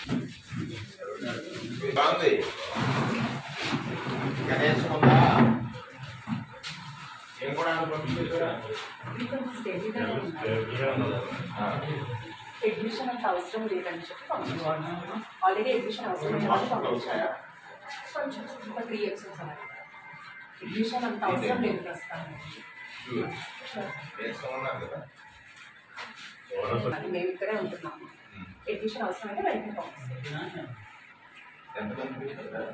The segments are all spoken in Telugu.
బాగుంది గణేష్ ఉందా ఏం కూడా అనుకుంటున్నా అడ్మిషన్ అంత అవసరం లేదని చెప్పి పంపించాను ఆల్రెడీ అడ్మిషన్ అవసరం లేదని పంపించాను కొంచెం ఒక త్రీ ఎపిసోడ్స్ అలా అడ్మిషన్ అంత అవసరం లేదు ప్రస్తుతానికి వేసుకున్నాను కదా అది మేము ఇక్కడే ఉంటున్నాము అడ్మిషన్ అవసరం అయితే వెంటనే పంపిస్తాం ఎంతమంది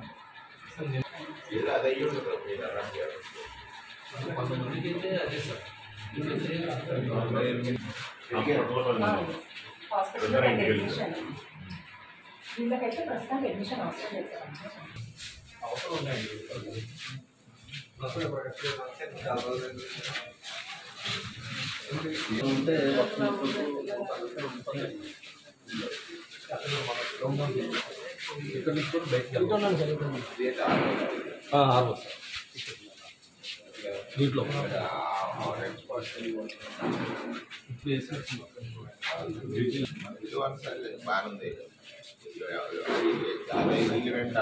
ఏదో అది అయ్యి ఉండదు మీరు అలా చేయాలి. హాస్పిటల్లో రెండు అడ్మిషన్ వీళ్ళకైతే ప్రస్తుతానికి అడ్మిషన్ అవసరం లేదు సార్ ఉంటే ఇక్కడ నుంచి కూడా బయటకు ఆరు దీంట్లో ఇప్పుడు వేసి ఇది వన్ సైడ్ బాగుంది చాలా ఈవెంట్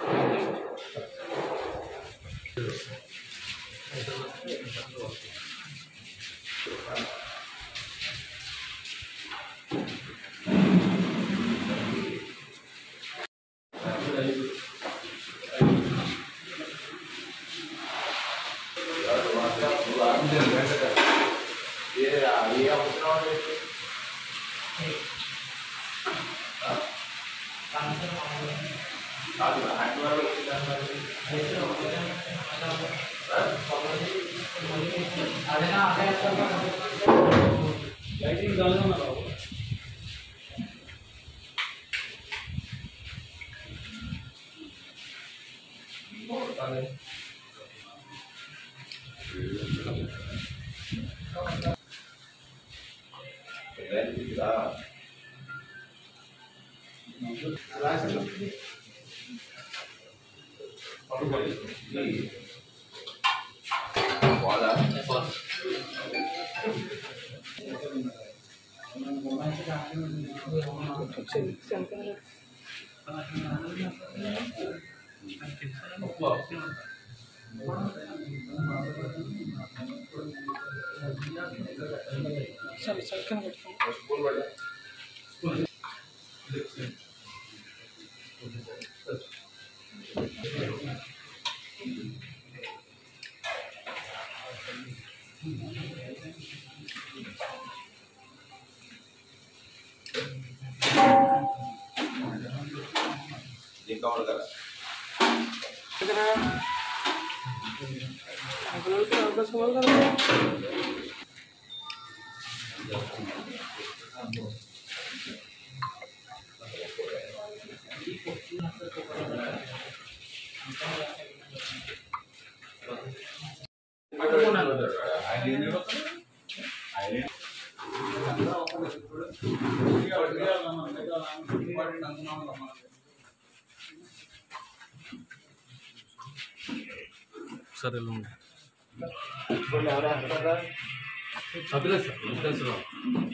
ఏ ఏ అవసరం లేదు కాదు హ్యాండ్ వరకు వచ్చిందంటే వాళ్ళ స్కూల్ పడ్డా ఇది కావాలి కదా సరే అభిలాష్ సార్ అభిలాష్ రావు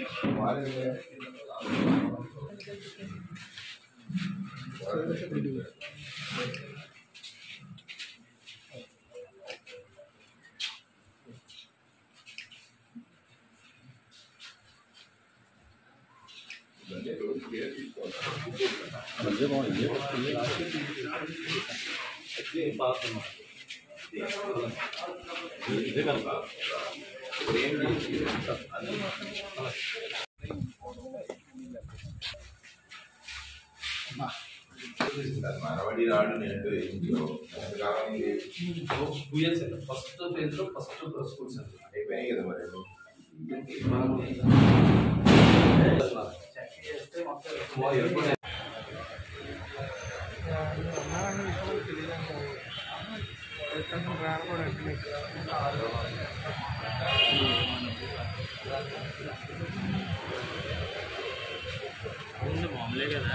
మనవడి రాడు నేను ఇంట్లో ఎంతకాలం ఇది బుయల్ సార్ ఫస్ట్ పేజ్లో ఫస్ట్ స్కూల్ సార్ అయిపోయినాయి కదా మరి మామూలే కదా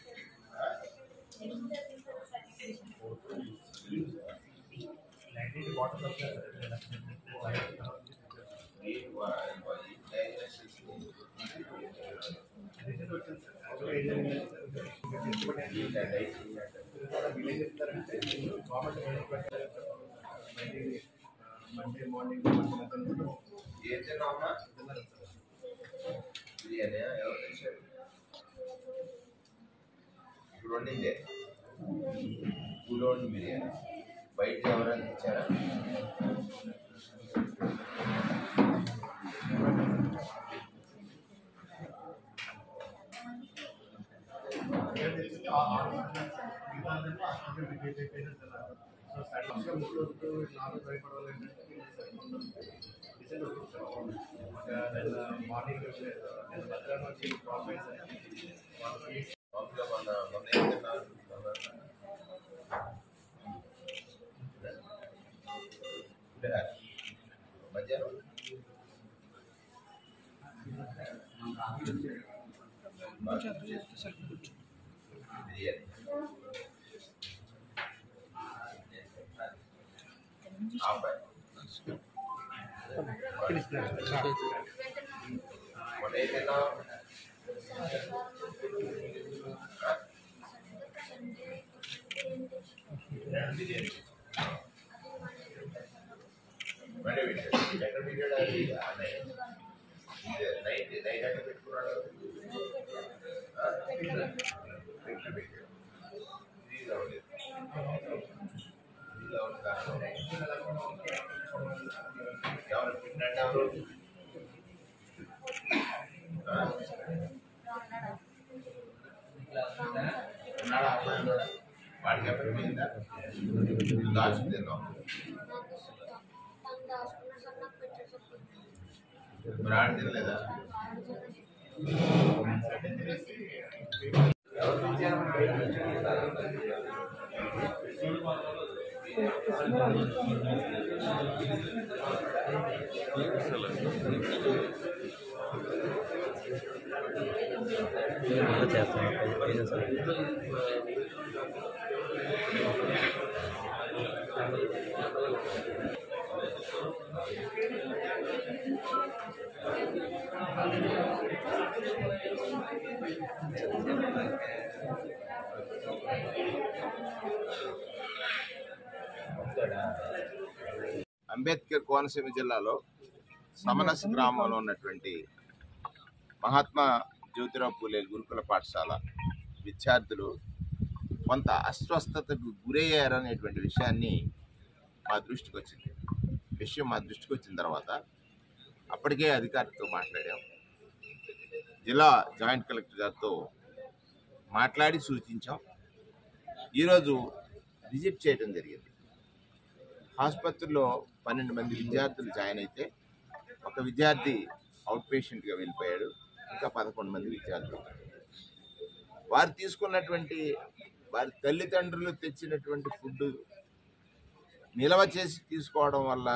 ఆ వాటర్ సప్లై ఈ వా- ఈ diagnosis ఇలా డైట్ మండే మార్నింగ్ ఏం తిన్నావమ్మా బిర్యానీ ఎవరు తెచ్చారు ఇప్పుడు వండిందే ఊళ్ళో వండిన బిర్యానీ బయట ఎవరైనా తెచ్చారా మార్నింగ్ మధ్యాహ్నం వచ్చి ప్రాబ్లమ్స్ మామూలుగా మొన్న మొన్న ఏం తిన్నారు మొన్న మధ్యాహ్నం బిర్యానీ ఆపాయి మొన్న ఏం తిన్నావు బిర్యానీ మళ్ళీ పెట్టాడు ఎక్కడ పెట్టాడు అది అన్నయ్య ఇది నైట్ నైట్ ఎక్కడ పెట్టుకున్నాడు ఆ? పెట్టిన పెట్టాడు ఇది రావలేదు ఇది రావలేదు కారణం ఎవరు పెట్టినట్టు ఎవరు ఆ? ఉన్నాడా అమ్మాయి ఉన్నాడా వాడికి ఎక్కడ పోయిందా దాచుకు తిన్నాం మరి ఆడ తినలేదా ఎవరు తెచ్చారు? బయట నుంచి తెచ్చారా? అంబేద్కర్ కోనసీమ జిల్లాలో సమనస్ గ్రామంలో ఉన్నటువంటి మహాత్మా జ్యోతిరావు పూలే గురుకుల పాఠశాల విద్యార్థులు కొంత అస్వస్థతకు గురయ్యారనేటువంటి విషయాన్ని మా దృష్టికి వచ్చింది విషయం మా దృష్టికి వచ్చిన తర్వాత అప్పటికే అధికారితో మాట్లాడాం జిల్లా జాయింట్ కలెక్టర్ గారితో మాట్లాడి సూచించాం ఈరోజు విజిట్ చేయడం జరిగింది ఆసుపత్రిలో పన్నెండు మంది విద్యార్థులు జాయిన్ అయితే ఒక విద్యార్థి అవుట్ పేషెంట్గా వెళ్ళిపోయాడు ఇంకా పదకొండు మంది విద్యార్థులు వారు తీసుకున్నటువంటి వారి తల్లిదండ్రులు తెచ్చినటువంటి ఫుడ్ నిల్వ చేసి తీసుకోవడం వల్ల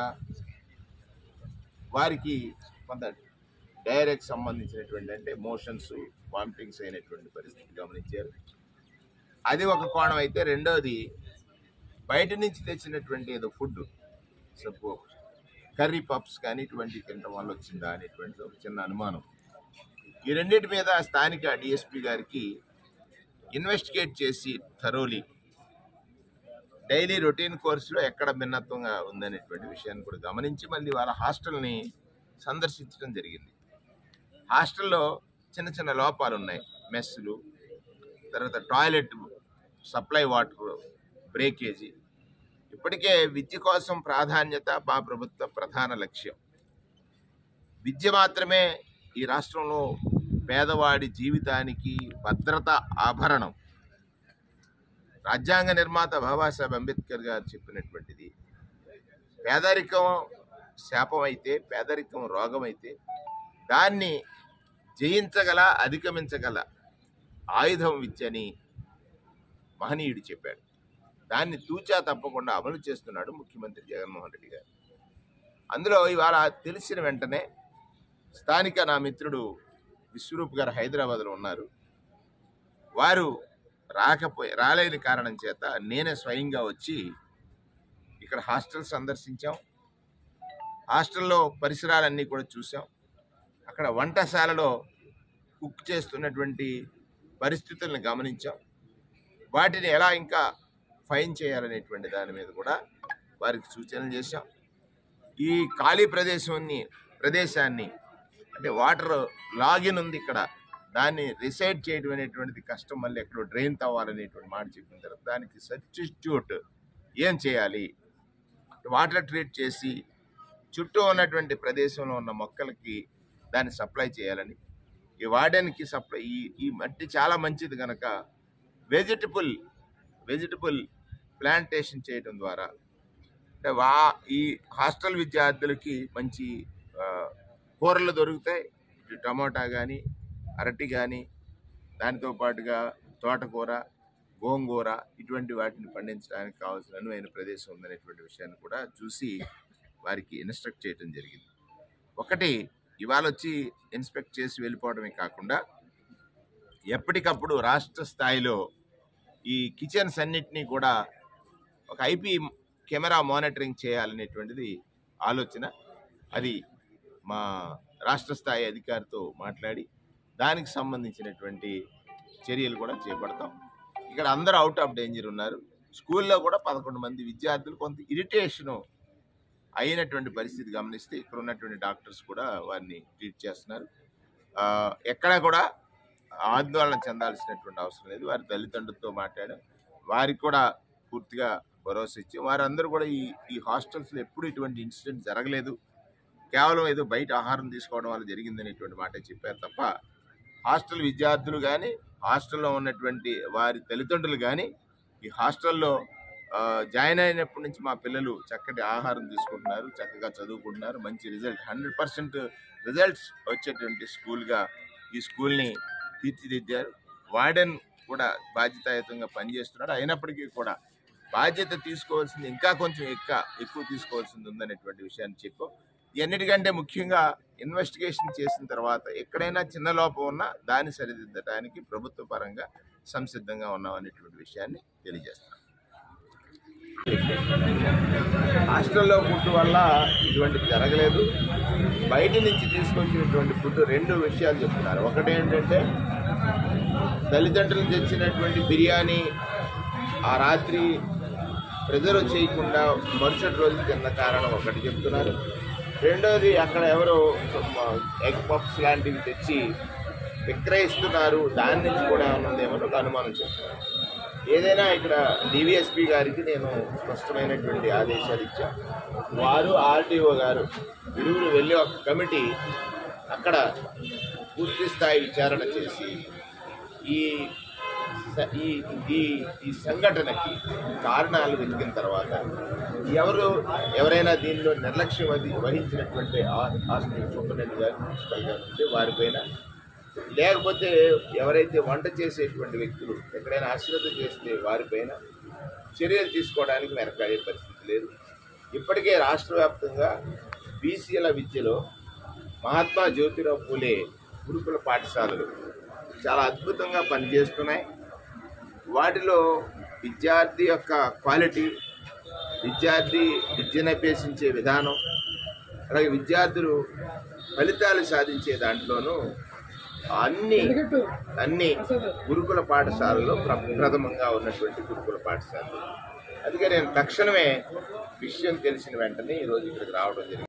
వారికి కొంత డైరెక్ట్ సంబంధించినటువంటి అంటే మోషన్స్ వామిటింగ్స్ అయినటువంటి పరిస్థితి గమనించారు అది ఒక కోణం అయితే రెండోది బయట నుంచి తెచ్చినటువంటి ఏదో ఫుడ్ సబ్బు కర్రీ పప్స్ కానీ ఇటువంటి తినడం వల్ల వచ్చిందా అనేటువంటి ఒక చిన్న అనుమానం ఈ రెండింటి మీద స్థానిక డిఎస్పి గారికి ఇన్వెస్టిగేట్ చేసి థరోలీ డైలీ రొటీన్ కోర్సులో ఎక్కడ భిన్నత్వంగా ఉందనేటువంటి విషయాన్ని కూడా గమనించి మళ్ళీ వాళ్ళ హాస్టల్ని సందర్శించడం జరిగింది హాస్టల్లో చిన్న చిన్న లోపాలు ఉన్నాయి మెస్సులు తర్వాత టాయిలెట్ సప్లై వాటర్ బ్రేకేజీ ఇప్పటికే విద్య కోసం ప్రాధాన్యత మా ప్రభుత్వ ప్రధాన లక్ష్యం విద్య మాత్రమే ఈ రాష్ట్రంలో పేదవాడి జీవితానికి భద్రత ఆభరణం రాజ్యాంగ నిర్మాత బాబాసాహెబ్ అంబేద్కర్ గారు చెప్పినటువంటిది పేదరికం శాపం అయితే పేదరికం రోగం అయితే దాన్ని జయించగల అధిగమించగల ఆయుధం విద్యని మహనీయుడు చెప్పాడు దాన్ని తూచా తప్పకుండా అమలు చేస్తున్నాడు ముఖ్యమంత్రి జగన్మోహన్ రెడ్డి గారు అందులో ఇవాళ తెలిసిన వెంటనే స్థానిక నా మిత్రుడు విశ్వరూప్ గారు హైదరాబాద్లో ఉన్నారు వారు రాకపోయి రాలేని కారణం చేత నేనే స్వయంగా వచ్చి ఈ ఇక్కడ హాస్టల్ సందర్శించాం హాస్టల్లో పరిసరాలన్నీ కూడా చూసాం అక్కడ వంటశాలలో కుక్ చేస్తున్నటువంటి పరిస్థితులను గమనించాం వాటిని ఎలా ఇంకా ఫైన్ చేయాలనేటువంటి దాని మీద కూడా వారికి సూచనలు చేశాం ఈ ఖాళీ ప్రదేశాన్ని ప్రదేశాన్ని అంటే వాటర్ లాగిన్ ఉంది ఇక్కడ దాన్ని రిసైడ్ చేయడం అనేటువంటిది కష్టం మళ్ళీ ఎక్కడో డ్రైన్ తవ్వాలనేటువంటి మాట చెప్పిన తర్వాత దానికి సబ్స్టిట్యూట్ ఏం చేయాలి వాటర్ ట్రీట్ చేసి చుట్టూ ఉన్నటువంటి ప్రదేశంలో ఉన్న మొక్కలకి దాన్ని సప్లై చేయాలని ఈ వార్డెన్కి సప్లై ఈ ఈ మట్టి చాలా మంచిది కనుక వెజిటబుల్ వెజిటబుల్ ప్లాంటేషన్ చేయడం ద్వారా అంటే వా ఈ హాస్టల్ విద్యార్థులకి మంచి ఆ, కూరలు దొరుకుతాయి ఇటు టమోటా కానీ అరటి కానీ దానితో పాటుగా తోటకూర గోంగూర ఇటువంటి వాటిని పండించడానికి కావాల్సిన అనువైన ప్రదేశం ఉందనేటువంటి విషయాన్ని కూడా చూసి వారికి ఇన్స్ట్రక్ట్ చేయడం జరిగింది ఒకటి ఇవాళ వచ్చి ఇన్స్పెక్ట్ చేసి వెళ్ళిపోవడమే కాకుండా ఎప్పటికప్పుడు రాష్ట్ర స్థాయిలో ఈ కిచెన్స్ అన్నిటినీ కూడా ఒక ఐపీ కెమెరా మానిటరింగ్ చేయాలనేటువంటిది ఆలోచన అది మా రాష్ట్ర స్థాయి అధికారితో మాట్లాడి దానికి సంబంధించినటువంటి చర్యలు కూడా చేపడతాం ఇక్కడ అందరూ అవుట్ ఆఫ్ డేంజర్ ఉన్నారు స్కూల్లో కూడా పదకొండు మంది విద్యార్థులు కొంత ఇరిటేషను అయినటువంటి పరిస్థితి గమనిస్తే ఇక్కడ ఉన్నటువంటి డాక్టర్స్ కూడా వారిని ట్రీట్ చేస్తున్నారు ఆ, ఎక్కడా కూడా ఆందోళన చెందాల్సినటువంటి అవసరం లేదు వారి తల్లిదండ్రులతో మాట్లాడాం వారికి కూడా పూర్తిగా భరోసా ఇచ్చి వారందరూ కూడా ఈ ఈ హాస్టల్స్లో ఎప్పుడు ఇటువంటి ఇన్సిడెంట్ జరగలేదు కేవలం ఏదో బయట ఆహారం తీసుకోవడం వల్ల జరిగిందనేటువంటి మాట చెప్పారు తప్ప హాస్టల్ విద్యార్థులు కానీ హాస్టల్లో ఉన్నటువంటి వారి తల్లిదండ్రులు కానీ ఈ హాస్టల్లో ఆ, జాయిన్ అయినప్పటి నుంచి మా పిల్లలు చక్కటి ఆహారం తీసుకుంటున్నారు చక్కగా చదువుకుంటున్నారు మంచి రిజల్ట్ హండ్రెడ్ పర్సెంట్ రిజల్ట్స్ వచ్చేటువంటి స్కూల్గా ఈ స్కూల్ని తీర్చిదిద్దారు వార్డెన్ కూడా బాధ్యతాయుతంగా పనిచేస్తున్నాడు అయినప్పటికీ కూడా బాధ్యత తీసుకోవాల్సింది ఇంకా కొంచెం ఎక్కువ ఎక్కువ తీసుకోవాల్సింది ఉందనేటువంటి విషయాన్ని చెప్పు ఎన్నిటికంటే ముఖ్యంగా ఇన్వెస్టిగేషన్ చేసిన తర్వాత ఎక్కడైనా చిన్న లోపం ఉన్నా దాన్ని సరిదిద్దడానికి ప్రభుత్వ పరంగా సంసిద్ధంగా ఉన్నాం అనేటువంటి విషయాన్ని తెలియజేస్తాం హాస్టల్లో ఫుడ్ వల్ల ఇటువంటి జరగలేదు బయట నుంచి తీసుకొచ్చినటువంటి ఫుడ్ రెండు విషయాలు చెప్తున్నారు ఒకటి ఏంటంటే తల్లిదండ్రులు తెచ్చినటువంటి బిర్యానీ ఆ రాత్రి ప్రిజర్వ్ చేయకుండా మరుసటి రోజు తిన్న కారణం ఒకటి చెప్తున్నారు రెండోది అక్కడ ఎవరో ఎగ్ పఫ్స్ లాంటివి తెచ్చి విక్రయిస్తున్నారు దాని నుంచి కూడా ఏమైనా ఉందేమో ఒక అనుమానం చెప్తున్నారు ఏదైనా ఇక్కడ డివిఎస్పి గారికి నేను స్పష్టమైనటువంటి ఆదేశాలు ఇచ్చా వారు ఆర్టీఓ గారు ఇరువురు వెళ్ళి ఒక కమిటీ అక్కడ పూర్తి స్థాయి విచారణ చేసి ఈ స- ఈ ఈ ఈ సంఘటనకి కారణాలు వెతికిన తర్వాత ఎవరు ఎవరైనా దీనిలో నిర్లక్ష్యం వహి- వహించినటువంటి ఆ- హాస్పిటల్ సూపరింటెండెంట్ గారు ప్రిన్సిపల్ గారు ఉంటే వారిపైన లేకపోతే ఎవరైతే వంట చేసేటువంటి వ్యక్తులు ఎక్కడైనా అశ్రద్ధ చేస్తే వారిపైన చర్యలు తీసుకోవడానికి వెనకాడే పరిస్థితి లేదు ఇప్పటికే రాష్ట్ర వ్యాప్తంగా బీసీల విద్యలో మహాత్మా జ్యోతిరావు పూలే గురుకుల పాఠశాలలు చాలా అద్భుతంగా పనిచేస్తున్నాయి వాటిలో విద్యార్థి యొక్క క్వాలిటీ విద్యార్థి విద్యను అభ్యసించే విధానం అలాగే విద్యార్థులు ఫలితాలు సాధించే దాంట్లోనూ అన్ని అన్ని గురుకుల పాఠశాలలో ప్ర- ప్రథమంగా ఉన్నటువంటి గురుకుల పాఠశాలలు అందుకే నేను తక్షణమే విషయం తెలిసిన వెంటనే ఈరోజు ఇక్కడికి రావడం జరిగింది